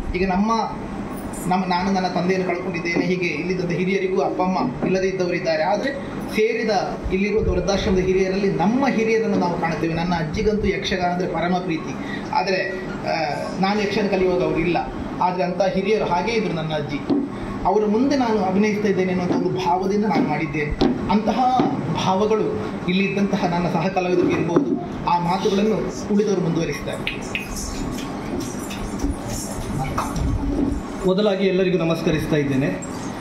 ಈಗ ನಮ್ಮ ನಮ್ಮ ನಾನು ನನ್ನ ತಂದೆಯನ್ನು ಕಳ್ಕೊಂಡಿದ್ದೇನೆ ಹೀಗೆ ಇಲ್ಲಿದ್ದಂಥ ಹಿರಿಯರಿಗೂ ಅಪ್ಪ ಅಮ್ಮ ಇಲ್ಲದೇ ಇದ್ದವರಿದ್ದಾರೆ ಆದರೆ ಸೇರಿದ ಇಲ್ಲಿರುವ ವೃದ್ಧಾಶ್ರಮದ ಹಿರಿಯರಲ್ಲಿ ನಮ್ಮ ಹಿರಿಯರನ್ನು ನಾವು ಕಾಣುತ್ತೇವೆ ನನ್ನ ಅಜ್ಜಿಗಂತೂ ಯಕ್ಷಗಾನ ಅಂದರೆ ಪರಮ ಪ್ರೀತಿ ಆದರೆ ಆ, ನಾನು ಯಕ್ಷಗಾನ ಕಲಿಯುವಾಗ ಅವರು ಇಲ್ಲ ಆದರೆ ಅಂಥ ಹಿರಿಯರು ಹಾಗೇ ಇದ್ದರು ನನ್ನ ಅಜ್ಜಿ ಅವರ ಮುಂದೆ ನಾನು ಅಭಿನಯಿಸ್ತಾ ಇದ್ದೇನೆ ಅನ್ನುವಂಥ ಒಂದು ಭಾವದಿಂದ ನಾನು ಮಾಡಿದ್ದೇನೆ ಅಂತಹ ಭಾವಗಳು ಇಲ್ಲಿದ್ದಂತಹ ನನ್ನ ಸಹ ಕಲಾವಿದರಿಗೆ ಇರಬಹುದು ಆ ಮಾತುಗಳನ್ನು ಉಳಿದವರು ಮುಂದುವರಿಸ್ತಾರೆ ಮೊದಲಾಗಿ ಎಲ್ಲರಿಗೂ ನಮಸ್ಕರಿಸ್ತಾ ಇದ್ದೇನೆ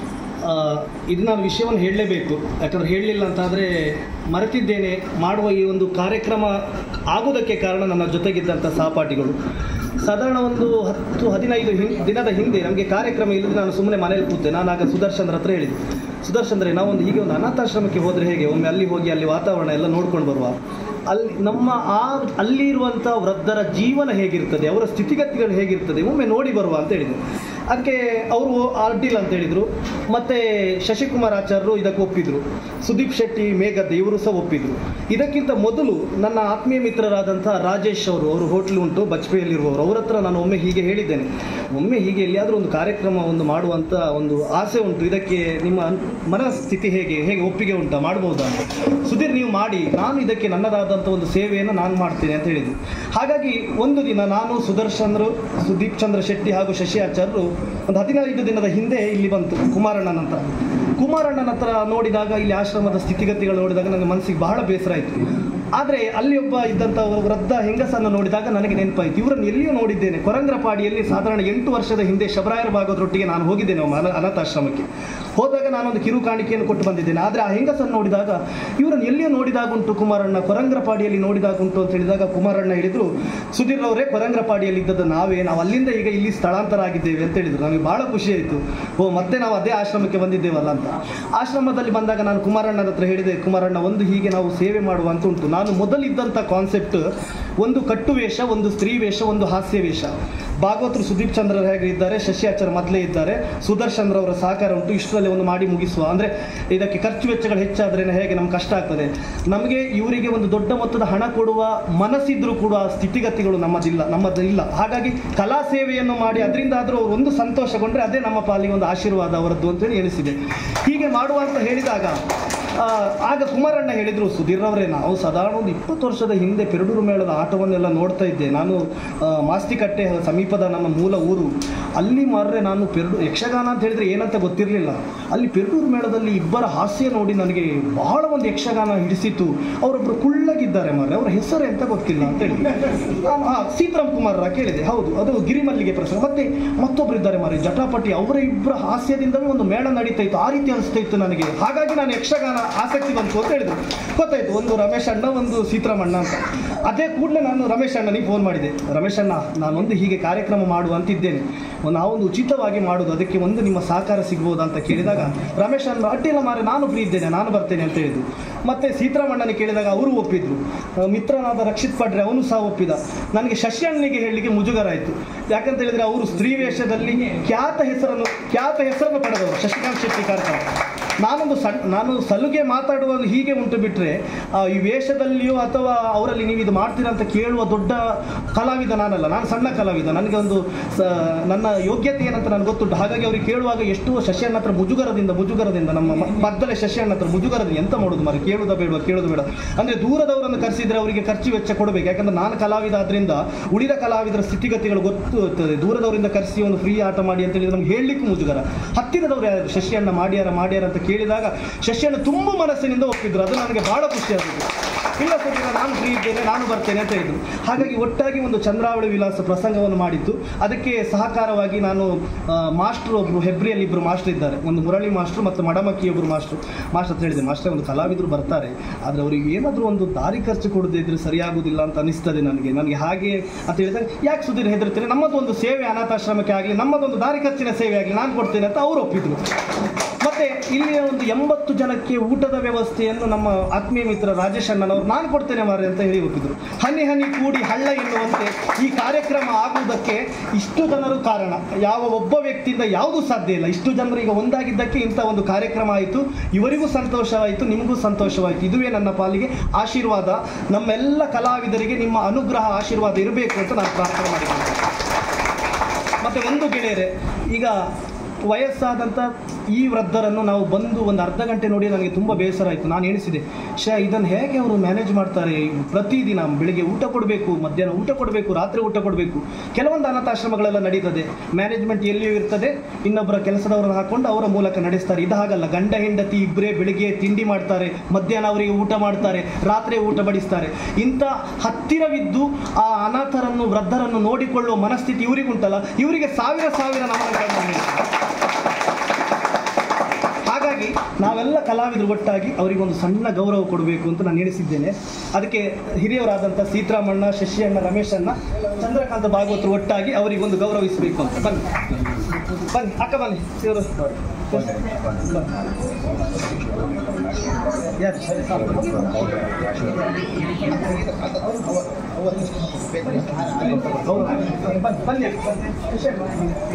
ಆ, ಇದು ನಾನು ವಿಷಯವನ್ನು ಹೇಳಲೇಬೇಕು ಯಾಕಂದರೆ ಹೇಳಲಿಲ್ಲ ಅಂತಾದರೆ ಮರೆತಿದ್ದೇನೆ ಮಾಡುವ ಈ ಒಂದು ಕಾರ್ಯಕ್ರಮ ಆಗುವುದಕ್ಕೆ ಕಾರಣ ನನ್ನ ಜೊತೆಗಿದ್ದಂಥ ಸಹಪಾಠಿಗಳು ಸಾಧಾರಣ ಒಂದು ಹತ್ತು ಹದಿನೈದು ಹಿಂ ದಿನದ ಹಿಂದೆ ನಮಗೆ ಕಾರ್ಯಕ್ರಮ ಇಲ್ಲದೆ ನಾನು ಸುಮ್ಮನೆ ಮನೇಲಿ ಕೂತೆ ನಾನು ಆಗ ಸುದರ್ಶನ್ರ ಹತ್ರ ಹೇಳಿದೆ ಸುದರ್ಶನ್ರೆ ನಾವೊಂದು ಹೀಗೆ ಒಂದು ಅನಾಥಾಶ್ರಮಕ್ಕೆ ಹೋದರೆ ಹೇಗೆ ಒಮ್ಮೆ ಅಲ್ಲಿ ಹೋಗಿ ಅಲ್ಲಿ ವಾತಾವರಣ ಎಲ್ಲ ನೋಡ್ಕೊಂಡು ಬರುವ ಅಲ್ಲಿ ನಮ್ಮ ಆ ಅಲ್ಲಿರುವಂಥ ವೃದ್ಧರ ಜೀವನ ಹೇಗಿರ್ತದೆ ಅವರ ಸ್ಥಿತಿಗತಿಗಳು ಹೇಗಿರ್ತದೆ ಒಮ್ಮೆ ನೋಡಿ ಬರುವ ಅಂತ ಹೇಳಿದೆ ಅದಕ್ಕೆ ಅವರು ಅಡ್ಡಿಲ್ಲ ಅಂತ ಹೇಳಿದರು ಮತ್ತು ಶಶಿಕುಮಾರ್ ಆಚಾರ್ಯರು ಇದಕ್ಕೆ ಒಪ್ಪಿದರು ಸುದೀಪ್ ಶೆಟ್ಟಿ ಮೇಘದ್ದೆ ಇವರು ಸಹ ಒಪ್ಪಿದರು ಇದಕ್ಕಿಂತ ಮೊದಲು ನನ್ನ ಆತ್ಮೀಯ ಮಿತ್ರರಾದಂಥ ರಾಜೇಶ್ ಅವರು ಅವರು ಹೋಟ್ಲ್ ಉಂಟು ಬಜ್ಪೆಯಲ್ಲಿರುವವರು ಅವ್ರ ಹತ್ರ ನಾನು ಒಮ್ಮೆ ಹೀಗೆ ಹೇಳಿದ್ದೇನೆ ಒಮ್ಮೆ ಹೀಗೆ ಎಲ್ಲಿಯಾದರೂ ಒಂದು ಕಾರ್ಯಕ್ರಮ ಒಂದು ಮಾಡುವಂಥ ಒಂದು ಆಸೆ ಉಂಟು ಇದಕ್ಕೆ ನಿಮ್ಮ ಮನಸ್ಥಿತಿ ಹೇಗೆ ಹೇಗೆ ಒಪ್ಪಿಗೆ ಉಂಟಾ ಮಾಡ್ಬೋದಾ ಅಂತ ಸುಧೀರ್ ನೀವು ಮಾಡಿ ನಾನು ಇದಕ್ಕೆ ನನ್ನದಾದಂಥ ಒಂದು ಸೇವೆಯನ್ನು ನಾನು ಮಾಡ್ತೇನೆ ಅಂತ ಹೇಳಿದ್ರು ಹಾಗಾಗಿ ಒಂದು ದಿನ ನಾನು ಸುದರ್ಶನ್ರು ಸುದೀಪ್ ಚಂದ್ರ ಶೆಟ್ಟಿ ಹಾಗೂ ಶಶಿ ಆಚಾರ್ಯರು ಒಂದು ಹದಿನೈದು ದಿನದ ಹಿಂದೆ ಇಲ್ಲಿ ಬಂತು ಕುಮಾರಣ್ಣನ ಹತ್ರ ಕುಮಾರಣ್ಣನ ಹತ್ರ ನೋಡಿದಾಗ ಇಲ್ಲಿ ಆಶ್ರಮದ ಸ್ಥಿತಿಗತಿಗಳು ನೋಡಿದಾಗ ನನ್ನ ಮನಸ್ಸಿಗೆ ಬಹಳ ಬೇಸರ ಆಯಿತು ಆದರೆ ಅಲ್ಲಿ ಒಬ್ಬ ಇದ್ದಂಥ ಒಬ್ಬ ವೃದ್ಧ ಹೆಂಗಸನ್ನು ನೋಡಿದಾಗ ನನಗೆ ನೆನಪಾಯಿತು ಇವರನ್ನು ಎಲ್ಲಿಯೂ ನೋಡಿದ್ದೇನೆ ಕೊರಂಗ್ರಪಾಡಿಯಲ್ಲಿ ಸಾಧಾರಣ ಎಂಟು ವರ್ಷದ ಹಿಂದೆ ಶಬರಾಯರ ಭಾಗವತರೊಟ್ಟಿಗೆ ನಾನು ಹೋಗಿದ್ದೇನೆ ಒಮ್ಮೆ ಅನ ಅನಾಥಾಶ್ರಮಕ್ಕೆ ಹೋದಾಗ ನಾನೊಂದು ಕಿರು ಕಾಣಿಕೆಯನ್ನು ಕೊಟ್ಟು ಬಂದಿದ್ದೇನೆ ಆದರೆ ಆ ಹೆಂಗಸನ್ನು ನೋಡಿದಾಗ ಇವರನ್ನು ಎಲ್ಲಿಯೂ ನೋಡಿದಾಗುಂಟು ಕುಮಾರಣ್ಣ ಕೊರಂಗ್ರಪಾಡಿಯಲ್ಲಿ ನೋಡಿದಾಗುಂಟು ಅಂತ ಹೇಳಿದಾಗ ಕುಮಾರಣ್ಣ ಹೇಳಿದರು ಸುಧೀರ್ ಅವರೇ ಕೊರಂಗ್ರಪಾಡಿಯಲ್ಲಿ ಇದ್ದದ್ದು ನಾವೇ ನಾವು ಅಲ್ಲಿಂದ ಈಗ ಇಲ್ಲಿ ಸ್ಥಳಾಂತರ ಆಗಿದ್ದೇವೆ ಅಂತ ಹೇಳಿದರು ನನಗೆ ಬಹಳ ಖುಷಿ ಆಯಿತು ಓ ಮತ್ತೆ ನಾವು ಅದೇ ಆಶ್ರಮಕ್ಕೆ ಬಂದಿದ್ದೇವಲ್ಲ ಅಂತ ಆಶ್ರಮದಲ್ಲಿ ಬಂದಾಗ ನಾನು ಕುಮಾರಣ್ಣನ ಹತ್ರ ಹೇಳಿದೆ ಕುಮಾರಣ್ಣ ಒಂದು ಹೀಗೆ ನಾವು ಸೇವೆ ಮಾಡುವ ಅಂತ ಉಂಟು ನಾನು ಮೊದಲಿದ್ದಂಥ ಕಾನ್ಸೆಪ್ಟ್ ಒಂದು ಕಟ್ಟು ವೇಷ ಒಂದು ಸ್ತ್ರೀ ವೇಷ ಒಂದು ಹಾಸ್ಯ ವೇಷ ಭಾಗವತರು ಸುದೀಪ್ ಚಂದ್ರ ಹೇಗೆ ಇದ್ದಾರೆ ಶಶಿ ಆಚಾರ್ಯ ಮೊದಲೇ ಇದ್ದಾರೆ ಸುದರ್ಶನ್ ಅವರ ಸಹಕಾರ ಉಂಟು ಇಷ್ಟರಲ್ಲಿ ಒಂದು ಮಾಡಿ ಮುಗಿಸುವ ಅಂದರೆ ಇದಕ್ಕೆ ಖರ್ಚು ವೆಚ್ಚಗಳು ಹೆಚ್ಚಾದ್ರೆ ಹೇಗೆ ನಮ್ಗೆ ಕಷ್ಟ ಆಗ್ತದೆ ನಮಗೆ ಇವರಿಗೆ ಒಂದು ದೊಡ್ಡ ಮೊತ್ತದ ಹಣ ಕೊಡುವ ಮನಸ್ಸಿದ್ರೂ ಕೂಡ ಆ ಸ್ಥಿತಿಗತಿಗಳು ನಮ್ಮದಿಲ್ಲ ನಮ್ಮದಿಲ್ಲ ಹಾಗಾಗಿ ಕಲಾ ಸೇವೆಯನ್ನು ಮಾಡಿ ಅದರಿಂದ ಆದರೂ ಅವರು ಒಂದು ಸಂತೋಷಗೊಂಡ್ರೆ ಅದೇ ನಮ್ಮ ಪಾಲಿಗೆ ಒಂದು ಆಶೀರ್ವಾದ ಅವರದ್ದು ಅಂತೇಳಿ ಎನಿಸಿದೆ ಹೀಗೆ ಮಾಡುವ ಅಂತ ಹೇಳಿದಾಗ ಆ, ಆಗ ಕುಮಾರಣ್ಣ ಹೇಳಿದರು ಸುಧೀರ್ ಅವರೇ ನಾವು ಸಾಧಾರಣ ಒಂದು ಇಪ್ಪತ್ತು ವರ್ಷದ ಹಿಂದೆ ಪೆರಡೂರು ಮೇಳದ ಆಟವನ್ನೆಲ್ಲ ನೋಡ್ತಾ ಇದ್ದೆ ನಾನು ಆ, ಮಾಸ್ತಿಕಟ್ಟೆ ಸಮೀಪದ ನಮ್ಮ ಮೂಲ ಊರು ಅಲ್ಲಿ ಮಾರ್ರೆ ನಾನು ಪೆರಡು ಯಕ್ಷಗಾನ ಅಂತ ಹೇಳಿದ್ರೆ ಏನಂತ ಗೊತ್ತಿರಲಿಲ್ಲ ಅಲ್ಲಿ ಪೆರಡೂರು ಮೇಳದಲ್ಲಿ ಇಬ್ಬರ ಹಾಸ್ಯ ನೋಡಿ ನನಗೆ ಬಹಳ ಒಂದು ಯಕ್ಷಗಾನ ಹಿಡಿಸಿತು ಅವರೊಬ್ಬರು ಕುಳ್ಳಗಿದ್ದಾರೆ ಮಾರ್ರೆ ಅವರ ಹೆಸರು ಎಂತ ಗೊತ್ತಿಲ್ಲ ಅಂತ ಹೇಳಿ ನಾನು ಆ, ಸೀತಾರಾಮ್ ಕುಮಾರ ಕೇಳಿದೆ ಹೌದು ಅದು ಗಿರಿಮಲ್ಲಿಗೆ ಪ್ರಶ್ನೆ ಮತ್ತೆ ಮತ್ತೊಬ್ರು ಇದ್ದಾರೆ ಮಾರಿ ಜಟಾಪಟಿ ಅವರ ಇಬ್ಬರ ಹಾಸ್ಯದಿಂದಲೇ ಒಂದು ಮೇಳ ನಡೀತಾ ಇತ್ತು ಆ ರೀತಿ ಅನಿಸ್ತಾ ಇತ್ತು ನನಗೆ ಹಾಗಾಗಿ ನಾನು ಯಕ್ಷಗಾನ ಆಸಕ್ತಿ ಬಂತು ಅಂತ ಹೇಳಿದ್ರು ಗೊತ್ತಾಯ್ತು ಒಂದು ರಮೇಶ್ ಅಣ್ಣ ಒಂದು ಸೀತಾರಾಮಣ್ಣ ಅಂತ ಅದೇ ಕೂಡಲೇ ನಾನು ರಮೇಶ್ ಅಣ್ಣನಿಗೆ ಫೋನ್ ಮಾಡಿದೆ ರಮೇಶ್ ಅಣ್ಣ ನಾನೊಂದು ಹೀಗೆ ಕಾರ್ಯಕ್ರಮ ಮಾಡುವ ಅಂತಿದ್ದೇನೆ ಒಂದು ನಾವೊಂದು ಉಚಿತವಾಗಿ ಮಾಡೋದು ಅದಕ್ಕೆ ಒಂದು ನಿಮ್ಮ ಸಹಕಾರ ಸಿಗ್ಬೋದಾ ಅಂತ ಕೇಳಿದಾಗ ರಮೇಶ್ ಅಣ್ಣ ಅಡ್ಡಿಲ್ಲ ಮಾರೆ ನಾನು ಫ್ರೀ ಇದ್ದೇನೆ ನಾನು ಬರ್ತೇನೆ ಅಂತ ಹೇಳಿದ್ರು ಮತ್ತೆ ಸೀತಾರಾಮಣ್ಣನಿಗೆ ಕೇಳಿದಾಗ ಅವರು ಒಪ್ಪಿದ್ರು ಆ, ಮಿತ್ರನಾದ ರಕ್ಷಿತ್ ಪಡ್ರೆ ಅವನು ಸಹ ಒಪ್ಪಿದ ನನಗೆ ಶಶಿ ಅಣ್ಣನಿಗೆ ಹೇಳಲಿಕ್ಕೆ ಮುಜುಗರ ಆಯಿತು ಯಾಕಂತ ಹೇಳಿದ್ರೆ ಅವರು ಸ್ತ್ರೀ ವೇಷದಲ್ಲಿ ಖ್ಯಾತ ಹೆಸರನ್ನು ಖ್ಯಾತ ಹೆಸರನ್ನು ಪಡೆದವರು ಶಶಿಕಾಂತ್ ಶೆಟ್ಟಿ ಕಾರ್ಕಳ ನಾನೊಂದು ಸಣ್ಣ ನಾನು ಸಲುಗೆ ಮಾತಾಡುವುದು ಹೀಗೆ ಉಂಟು ಬಿಟ್ಟರೆ ಈ ವೇಷದಲ್ಲಿಯೋ ಅಥವಾ ಅವರಲ್ಲಿ ನೀವು ಇದು ಮಾಡ್ತೀರಾ ಅಂತ ಕೇಳುವ ದೊಡ್ಡ ಕಲಾವಿದ ನಾನಲ್ಲ ನಾನು ಸಣ್ಣ ಕಲಾವಿದ ನನಗೆ ಒಂದು ಸ- ನನ್ನ ಯೋಗ್ಯತೆ ಏನಂತ ನನಗೆ ಗೊತ್ತುಂಟು ಹಾಗಾಗಿ ಅವ್ರಿಗೆ ಕೇಳುವಾಗ ಎಷ್ಟು ಶಶಿಯಣ್ಣ ಹತ್ರ ಮುಜುಗರದಿಂದ ಮುಜುಗರದಿಂದ ನಮ್ಮ ಮ- ಪಕ್ಕದಲ್ಲೇ ಶಶಿಯಣ್ಣ ಹತ್ರ ಮುಜುಗರದಿಂದ ಎಂತ ಮಾಡೋದು ಮಾರೆ ಕೇಳುವುದ ಬೇಡ ಕೇಳೋದು ಬೇಡ ಅಂದರೆ ದೂರದವರನ್ನು ಕರೆಸಿದ್ರೆ ಅವರಿಗೆ ಖರ್ಚು ವೆಚ್ಚ ಕೊಡಬೇಕು ಯಾಕಂದ್ರೆ ನಾನು ಕಲಾವಿದ ಆದ್ರಿಂದ ಉಳಿದ ಕಲಾವಿದರ ಸ್ಥಿತಿಗತಿಗಳು ಗೊತ್ತಿರ್ತದೆ ದೂರದವರಿಂದ ಕರೆಸಿ ಒಂದು ಫ್ರೀ ಆಟ ಮಾಡಿ ಅಂತ ಹೇಳಿದ್ರೆ ನಮ್ಗೆ ಹೇಳಲಿಕ್ಕೂ ಮುಜುಗರ ಹತ್ತಿರದವ್ರು ಯಾರು ಶಶಿಯಣ್ಣ ಮಾಡ್ಯಾರ ಮಾಡ್ಯಾರ ಅಂತ ಕೇಳಿದಾಗ ಶಶಿಯಣ್ಣ ತುಂಬ ಮನಸ್ಸಿನಿಂದ ಒಪ್ಪಿದ್ರು ಅದು ನನಗೆ ಬಹಳ ಖುಷಿ ಆಗುತ್ತೆ ಇಲ್ಲ ಸರ್ ನಾನು ಫ್ರೀ ಇದ್ದೇನೆ ನಾನು ಬರ್ತೇನೆ ಅಂತ ಹೇಳಿದ್ರು ಹಾಗಾಗಿ ಒಟ್ಟಾಗಿ ಒಂದು ಚಂದ್ರಾವಳಿ ವಿಲಾಸ ಪ್ರಸಂಗವನ್ನು ಮಾಡಿದ್ದು ಅದಕ್ಕೆ ಸಹಕಾರವಾಗಿ ನಾನು ಆ, ಮಾಸ್ಟ್ರು ಒಬ್ಬರು ಹೆಬ್ರಿಯಲ್ಲಿ ಇಬ್ಬರು ಮಾಸ್ಟರ್ ಇದ್ದಾರೆ ಒಂದು ಮುರಳಿ ಮಾಸ್ಟ್ರು ಮತ್ತು ಮಡಮಕ್ಕಿ ಒಬ್ಬರು ಮಾಸ್ಟ್ರು ಮಾಸ್ಟರ್ ಅಂತ ಹೇಳಿದೆ ಮಾಸ್ಟರ್ ಒಂದು ಕಲಾವಿದರು ಬರ್ತಾರೆ ಆದರೆ ಅವರಿಗೆ ಏನಾದರೂ ಒಂದು ದಾರಿ ಖರ್ಚು ಕೊಡದೇ ಇದ್ರೆ ಸರಿಯಾಗುವುದಿಲ್ಲ ಅಂತ ಅನಿಸ್ತದೆ ನನಗೆ ನನಗೆ ಹಾಗೆ ಅಂತ ಹೇಳಿದಾಗ ಯಾಕೆ ಸುಧೀರ್ ಹೆದರ್ತೀನಿ ನಮ್ಮದು ಒಂದು ಸೇವೆ ಅನಾಥಾಶ್ರಮಕ್ಕೆ ಆಗಲಿ ನಮ್ಮದೊಂದು ದಾರಿ ಖರ್ಚಿನ ಸೇವೆ ಆಗಲಿ ನಾನು ಕೊಡ್ತೇನೆ ಅಂತ ಅವರು ಒಪ್ಪಿದ್ರು ಮತ್ತೆ ಇಲ್ಲಿ ಒಂದು ಎಂಬತ್ತು ಜನಕ್ಕೆ ಊಟದ ವ್ಯವಸ್ಥೆಯನ್ನು ನಮ್ಮ ಆತ್ಮೀಯ ಮಿತ್ರ ರಾಜೇಶ್ ಅಣ್ಣನವರು ನಾನು ಕೊಡ್ತೇನೆ ಮಾರೆ ಅಂತ ಹೇಳಿ ಒಪ್ಪಿದ್ರು ಹನಿ ಹನಿ ಕೂಡಿ ಹಳ್ಳ ಎನ್ನುವಂತೆ ಈ ಕಾರ್ಯಕ್ರಮ ಆಗುವುದಕ್ಕೆ ಇಷ್ಟು ಜನರು ಕಾರಣ ಯಾವ ಒಬ್ಬ ವ್ಯಕ್ತಿಯಿಂದ ಯಾವುದೂ ಸಾಧ್ಯ ಇಲ್ಲ ಇಷ್ಟು ಜನರು ಈಗ ಒಂದಾಗಿದ್ದಕ್ಕೆ ಇಂಥ ಒಂದು ಕಾರ್ಯಕ್ರಮ ಆಯಿತು ಇವರಿಗೂ ಸಂತೋಷವಾಯಿತು ನಿಮಗೂ ಸಂತೋಷವಾಯಿತು ಇದುವೇ ನನ್ನ ಪಾಲಿಗೆ ಆಶೀರ್ವಾದ ನಮ್ಮೆಲ್ಲ ಕಲಾವಿದರಿಗೆ ನಿಮ್ಮ ಅನುಗ್ರಹ ಆಶೀರ್ವಾದ ಇರಬೇಕು ಅಂತ ನಾನು ಪ್ರಾರ್ಥನೆ ಮಾಡಿದ್ದೇನೆ ಮತ್ತು ಒಂದು ಗೆಳೆಯರೆ ಈಗ ವಯಸ್ಸಾದಂಥ ಈ ವೃದ್ಧರನ್ನು ನಾವು ಬಂದು ಒಂದು ಅರ್ಧ ಗಂಟೆ ನೋಡಿ ನನಗೆ ತುಂಬ ಬೇಸರ ಆಯಿತು ನಾನು ಎಣಿಸಿದೆ ಶ ಇದನ್ನು ಹೇಗೆ ಅವರು ಮ್ಯಾನೇಜ್ ಮಾಡ್ತಾರೆ ಪ್ರತಿದಿನ ಬೆಳಿಗ್ಗೆ ಊಟ ಕೊಡಬೇಕು ಮಧ್ಯಾಹ್ನ ಊಟ ಕೊಡಬೇಕು ರಾತ್ರಿ ಊಟ ಕೊಡಬೇಕು ಕೆಲವೊಂದು ಅನಾಥಾಶ್ರಮಗಳೆಲ್ಲ ನಡೀತದೆ ಮ್ಯಾನೇಜ್ಮೆಂಟ್ ಎಲ್ಲಿಯೂ ಇರ್ತದೆ ಇನ್ನೊಬ್ಬರ ಕೆಲಸದವರನ್ನು ಹಾಕೊಂಡು ಅವರ ಮೂಲಕ ನಡೆಸ್ತಾರೆ ಇದು ಹಾಗಲ್ಲ ಗಂಡ ಹೆಂಡತಿ ಇಬ್ಬರೇ ಬೆಳಿಗ್ಗೆ ತಿಂಡಿ ಮಾಡ್ತಾರೆ ಮಧ್ಯಾಹ್ನ ಅವರಿಗೆ ಊಟ ಮಾಡ್ತಾರೆ ರಾತ್ರಿ ಊಟ ಬಡಿಸ್ತಾರೆ ಇಂಥ ಹತ್ತಿರವಿದ್ದು ಆ ಅನಾಥರನ್ನು ವೃದ್ಧರನ್ನು ನೋಡಿಕೊಳ್ಳುವ ಮನಸ್ಥಿತಿ ಇವರಿಗುಂಟಲ್ಲ ಇವರಿಗೆ ಸಾವಿರ ಸಾವಿರ ನಮನಗಳನ್ನು ನೀಡ್ತಾರೆ. ಹಾಗಾಗಿ ನಾವೆಲ್ಲ ಕಲಾವಿದರು ಒಟ್ಟಾಗಿ ಅವರಿಗೊಂದು ಸಣ್ಣ ಗೌರವ ಕೊಡಬೇಕು ಅಂತ ನಾನು ಎಣಿಸಿದ್ದೇನೆ ಅದಕ್ಕೆ ಹಿರಿಯವರಾದಂಥ ಸೀತಾರಾಮಣ್ಣ ಶಶಿಯಣ್ಣ ರಮೇಶಣ್ಣ ಚಂದ್ರಕಾಂತ ಭಾಗವತರು ಒಟ್ಟಾಗಿ ಅವರಿಗೊಂದು ಗೌರವಿಸಬೇಕು ಅಂತ ಬನ್ನಿ ಬನ್ನಿ ಅಕ್ಕ ಬನ್ನಿ ಇವರು ಬನ್ನಿ ಬನ್ನಿ ಅಕ್ಕ, ಬನ್ನಿ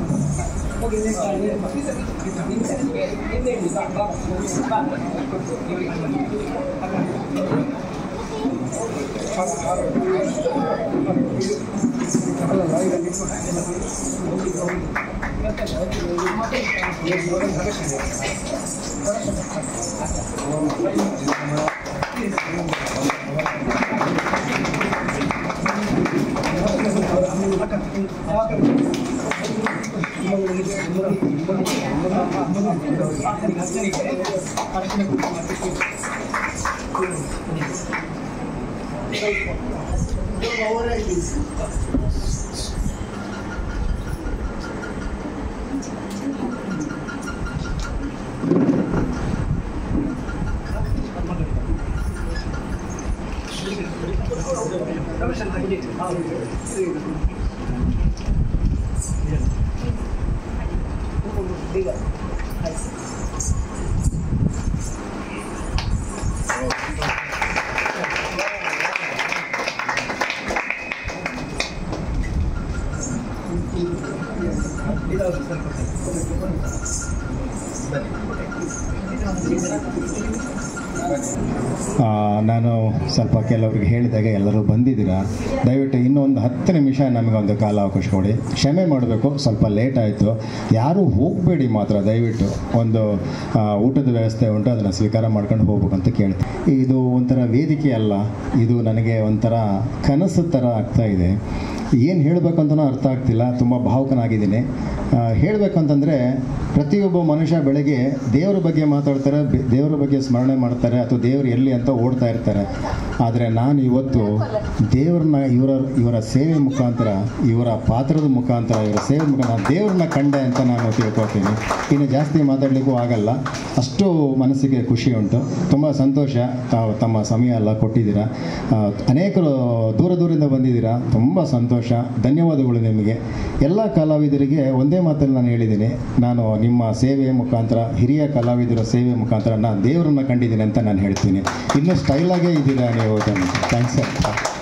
ಆ, ನಾನು ಸ್ವಲ್ಪ ಕೆಲವರಿಗೆ ಹೇಳಿದಾಗ ಎಲ್ಲರೂ ಬಂದಿದ್ದೀರಾ ದಯವಿಟ್ಟು ಇನ್ನೊಂದು ಹತ್ತು ನಿಮಿಷ ನಮಗೊಂದು ಕಾಲಾವಕಾಶ ಕೊಡಿ ಕ್ಷಮೆ ಮಾಡಬೇಕು ಸ್ವಲ್ಪ ಲೇಟ್ ಆಯಿತು ಯಾರೂ ಹೋಗಬೇಡಿ ಮಾತ್ರ ದಯವಿಟ್ಟು ಒಂದು ಆ, ಊಟದ ವ್ಯವಸ್ಥೆ ಉಂಟು ಅದನ್ನು ಸ್ವೀಕಾರ ಮಾಡ್ಕೊಂಡು ಹೋಗ್ಬೇಕು ಅಂತ ಕೇಳ್ತೀನಿ ಇದು ಒಂಥರ ವೇದಿಕೆ ಅಲ್ಲ ಇದು ನನಗೆ ಒಂಥರ ಕನಸು ಥರ ಆಗ್ತಾ ಇದೆ ಏನು ಹೇಳಬೇಕು ಅಂತಲೂ ಅರ್ಥ ಆಗ್ತಿಲ್ಲ ತುಂಬ ಭಾವುಕನಾಗಿದ್ದೀನಿ ಹೇಳಬೇಕಂತಂದರೆ ಪ್ರತಿಯೊಬ್ಬ ಮನುಷ್ಯ ಬೆಳಗ್ಗೆ ದೇವರ ಬಗ್ಗೆ ಮಾತಾಡ್ತಾರೆ ಬೆ- ದೇವರ ಬಗ್ಗೆ ಸ್ಮರಣೆ ಮಾಡ್ತಾರೆ ಅಥವಾ ದೇವರು ಎಲ್ಲಿ ಅಂತ ಓಡ್ತಾ ಇರ್ತಾರೆ ಆದರೆ ನಾನು ಇವತ್ತು ದೇವ್ರನ್ನ ಇವರ ಇವರ ಸೇವೆ ಮುಖಾಂತರ ಇವರ ಪಾತ್ರದ ಮುಖಾಂತರ ಇವರ ಸೇವೆ ಮುಖಾಂತರ ದೇವ್ರನ್ನ ಕಂಡೆ ಅಂತ ನಾನು ತಿಳ್ಕೊತೀನಿ ಇನ್ನು ಜಾಸ್ತಿ ಮಾತಾಡಲಿಕ್ಕೂ ಆಗಲ್ಲ ಅಷ್ಟು ಮನಸ್ಸಿಗೆ ಖುಷಿ ಉಂಟು ತುಂಬ ಸಂತೋಷ ತಾವು ತಮ್ಮ ಸಮಯ ಎಲ್ಲ ಕೊಟ್ಟಿದ್ದೀರಾ ಆ, ಅನೇಕರು ದೂರ ದೂರದಿಂದ ಬಂದಿದ್ದೀರಾ ತುಂಬ ಸಂತೋಷ ಧನ್ಯವಾದಗಳು ನಿಮಗೆ ಎಲ್ಲ ಕಲಾವಿದರಿಗೆ ಒಂದೇ ಮಾತಲ್ಲಿ ನಾನು ಹೇಳಿದ್ದೀನಿ ನಾನು ನಿಮ್ಮ ಸೇವೆಯ ಮುಖಾಂತರ ಹಿರಿಯ ಕಲಾವಿದರ ಸೇವೆ ಮುಖಾಂತರ ನಾನು ದೇವರನ್ನ ಕಂಡಿದ್ದೀನಿ ಅಂತ ನಾನು ಹೇಳ್ತೀನಿ ಇನ್ನೂ ಸ್ಟೈಲಾಗೇ ಇದ್ದೀರಾ ನೀವು ಥ್ಯಾಂಕ್ಸ್ ಸರ್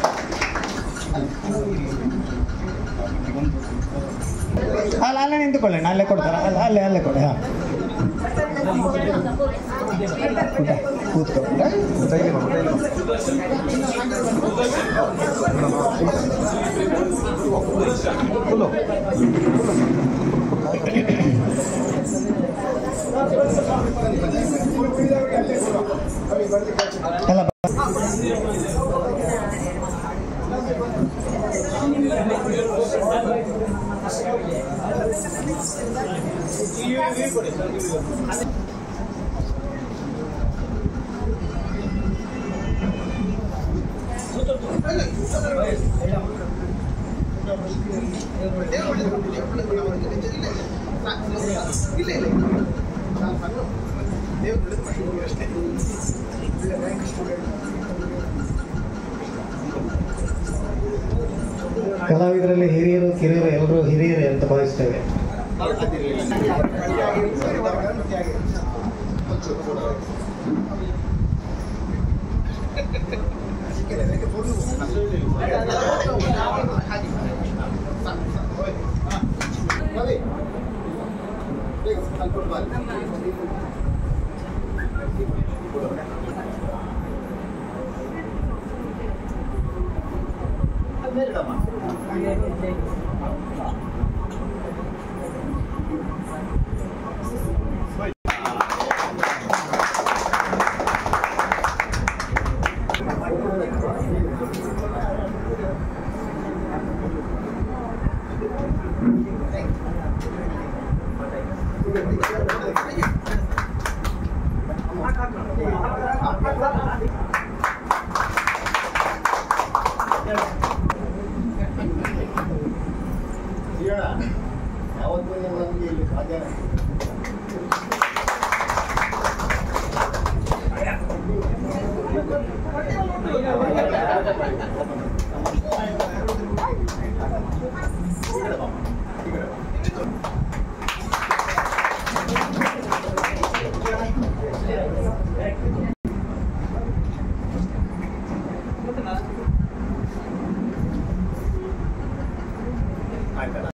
ಅಲ್ಲ ಅಲ್ಲೇ ನಿಂತುಕೊಳ್ಳಿ ಅಲ್ಲೇ ಕೊಡ್ತಾರೆ ಅಲ್ಲ ಅಲ್ಲೇ ಅಲ್ಲೇ ಕೊಡಿ ಹಾಂ ಕೂತ್ಕೊ ಎಲ್ಲ ಕಲಾವಿದರಲ್ಲಿ ಹಿರಿಯರು ಕಿರಿಯರು ಎಲ್ಲರೂ ಹಿರಿಯರೇ ಅಂತ ಭಾವಿಸ್ತೇವೆ ಯಾವತ್ತೂ ನಮಗೆ ಇಲ್ಲಿ ಸಾಧ್ಯ